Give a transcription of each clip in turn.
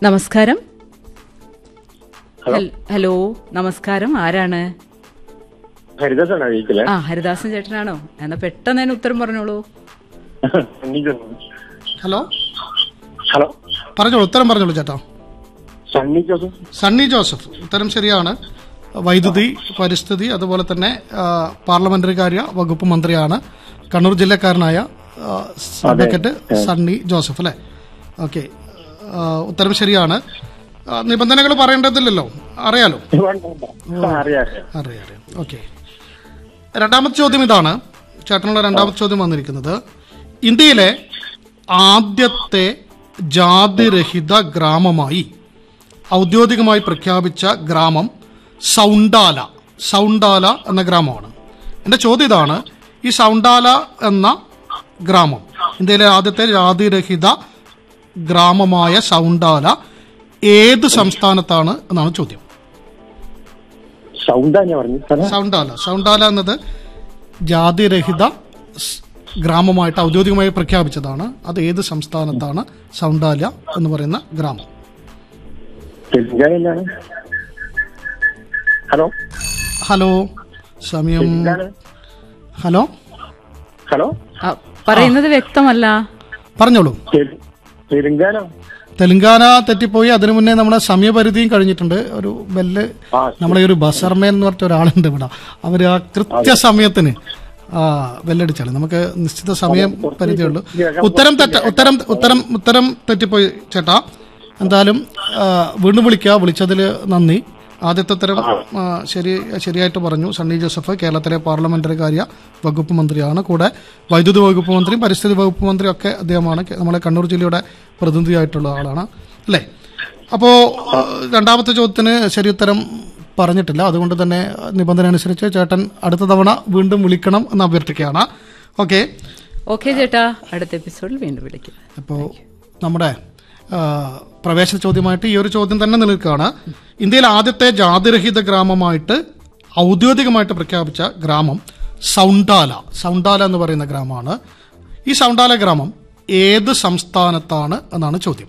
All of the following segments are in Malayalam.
നമസ്കാരം ഹലോ. ഹൽ- ഹലോ നമസ്കാരം ആരാണ് ഹരിദാസാണ് അറിയിക്കില്ലേ ആ ഹരിദാസൻ ചേട്ടനാണോ എന്നാ പെട്ടെന്ന് തന്നെ ഉത്തരം പറഞ്ഞോളൂ ഹലോ ഹലോ പറഞ്ഞോളൂ ഉത്തരം പറഞ്ഞോളൂ ചേട്ടാ സണ്ണി ജോസഫ് സണ്ണി ജോസഫ് ഉത്തരം ശരിയാണ് വൈദ്യുതി പരിസ്ഥിതി അതുപോലെ തന്നെ ആ, പാർലമെന്ററി കാര്യ വകുപ്പ് മന്ത്രിയാണ് കണ്ണൂർ ജില്ലക്കാരനായ ആ, അഡ്വക്കേറ്റ് സണ്ണി ജോസഫ് അല്ലേ ഓക്കെ ഉത്തരം ശരിയാണ് ആ, നിബന്ധനകൾ പറയേണ്ടതില്ലല്ലോ അറിയാലോ അറിയാം അറിയാം അറിയാം അറിയാം ഓക്കെ രണ്ടാമത്തെ ചോദ്യം ഇതാണ് ചേട്ടനുള്ള രണ്ടാമത്തെ ചോദ്യം വന്നിരിക്കുന്നത് ഇന്ത്യയിലെ ആദ്യത്തെ ജാതിരഹിത ഗ്രാമമായി ഔദ്യോഗികമായി പ്രഖ്യാപിച്ച ഗ്രാമം സൗണ്ടാല സൗണ്ടാല എന്ന ഗ്രാമമാണ് എൻ്റെ ചോദ്യം ഇതാണ് ഈ സൗണ്ടാല എന്ന ഗ്രാമം ഇന്ത്യയിലെ ആദ്യത്തെ ജാതിരഹിത ഗ്രാമമായ സൗണ്ടാല ഏത് സംസ്ഥാനത്താണ് എന്നാണ് ചോദ്യം സൗണ്ടാ ഞാൻ പറഞ്ഞു സ്ഥലം സൗണ്ടാല സൗണ്ടാല എന്നത് ജാതിരഹിത സ് ഗ്രാമമായിട്ട് ഔദ്യോഗികമായി പ്രഖ്യാപിച്ചതാണ് അത് ഏത് സംസ്ഥാനത്താണ് സൗണ്ടാല എന്ന് പറയുന്ന ഗ്രാമം തെലുങ്കാനയിലാണ് ഹലോ ഹലോ സമയം തെലുങ്കാന ഹലോ ഹലോ ആ, പറയുന്നത് വ്യക്തമല്ല പറഞ്ഞോളൂ തെലു- തെലുങ്കാന തെലുങ്കാന തെറ്റിപ്പോയി അതിനു മുന്നേ നമ്മുടെ സമയപരിധിയും കഴിഞ്ഞിട്ടുണ്ട് ഒരു ബെല്ല് ആ നമ്മളെ ഒരു ബസർമേൻ എന്ന് പറഞ്ഞ ഒരാളുണ്ട് ഇവിടെ അവര് ആ കൃത്യസമയത്തിന് ആ ബെല്ലടിച്ചാണ് നമുക്ക് നിശ്ചിത സമയം പരിധിയുള്ളൂ ഉത്തരം തെറ്റ ഉത്തരം ഉത്തരം ഉത്തരം തെറ്റിപ്പോയി ചേട്ടാ എന്തായാലും ആ, വീണ്ടും വിളിക്കുക വിളിച്ചതിൽ നന്ദി ആദ്യത്തെ ഉത്തരം ആ, ശരി ശരിയായിട്ട് പറഞ്ഞു സണ്ണി ജോസഫ് കേരളത്തിലെ പാർലമെന്ററി കാര്യ വകുപ്പ് മന്ത്രിയാണ് കൂടെ വൈദ്യുതി വകുപ്പ് മന്ത്രിയും പരിസ്ഥിതി വകുപ്പ് മന്ത്രിയും ഒക്കെ അദ്ദേഹമാണ് കെ- നമ്മളെ കണ്ണൂർ ജില്ലയുടെ പ്രതിനിധിയായിട്ടുള്ള ആളാണ് അല്ലേ അപ്പോ ആ, രണ്ടാമത്തെ ചോദ്യത്തിന് ശരി ഉത്തരം പറഞ്ഞിട്ടില്ല അതുകൊണ്ട് തന്നെ നിബന്ധന അനുസരിച്ച് ചേട്ടൻ അടുത്ത തവണ വീണ്ടും വിളിക്കണം എന്ന് അഭ്യർത്ഥിക്കുകയാണ് ഓക്കെ ഓക്കെ ചേട്ടാ അടുത്ത എപ്പിസോഡിൽ വീണ്ടും വിളിക്കും അപ്പോൾ നമ്മുടെ ആ, പ്രവേശന ചോദ്യമായിട്ട് ഈ ഒരു ചോദ്യം തന്നെ നിൽക്കുകയാണ് ഇന്ത്യയിലെ ആദ്യത്തെ ജാതിരഹിത ഗ്രാമമായിട്ട് ഔദ്യോഗികമായിട്ട് പ്രഖ്യാപിച്ച ഗ്രാമം സൗണ്ടാല സൗണ്ടാല എന്ന് പറയുന്ന ഗ്രാമമാണ് ഈ സൗണ്ടാല ഗ്രാമം ഏത് സംസ്ഥാനത്താണ് എന്നാണ് ചോദ്യം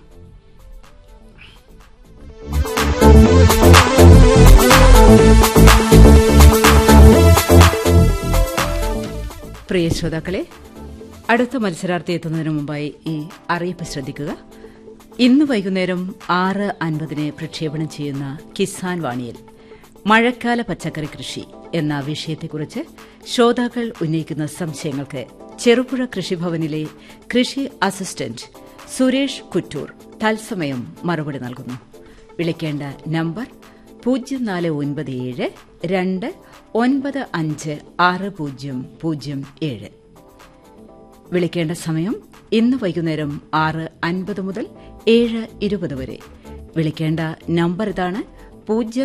പ്രിയ ശ്രോതാക്കളെ അടുത്ത മത്സരാർത്ഥി എത്തുന്നതിന് മുമ്പായി ഈ അറിയിപ്പ് ശ്രദ്ധിക്കുക ഇന്ന് വൈകുന്നേരം ആറ് അൻപതിന് പ്രക്ഷേപണം ചെയ്യുന്ന കിസാൻ വാണിയിൽ മഴക്കാല പച്ചക്കറി കൃഷി എന്ന വിഷയത്തെക്കുറിച്ച് ശ്രോതാക്കൾ ഉന്നയിക്കുന്ന സംശയങ്ങൾക്ക് ചെറുപുഴ കൃഷിഭവനിലെ കൃഷി അസിസ്റ്റന്റ് സുരേഷ് കുറ്റൂർ തത്സമയം മറുപടി നൽകുന്നു വിളിക്കേണ്ട നമ്പർ പൂജ്യം നാല് ഒൻപത് ഏഴ് രണ്ട് ഒൻപത് അഞ്ച് ആറ് പൂജ്യം പൂജ്യം ഏഴ് വിളിക്കേണ്ട സമയം ഇന്ന് വൈകുന്നേരം ആറ് അൻപത് മുതൽ ഏഴ് ഇരുപത് വരെ വിളിക്കേണ്ട നമ്പർ ഇതാണ് പൂജ്യം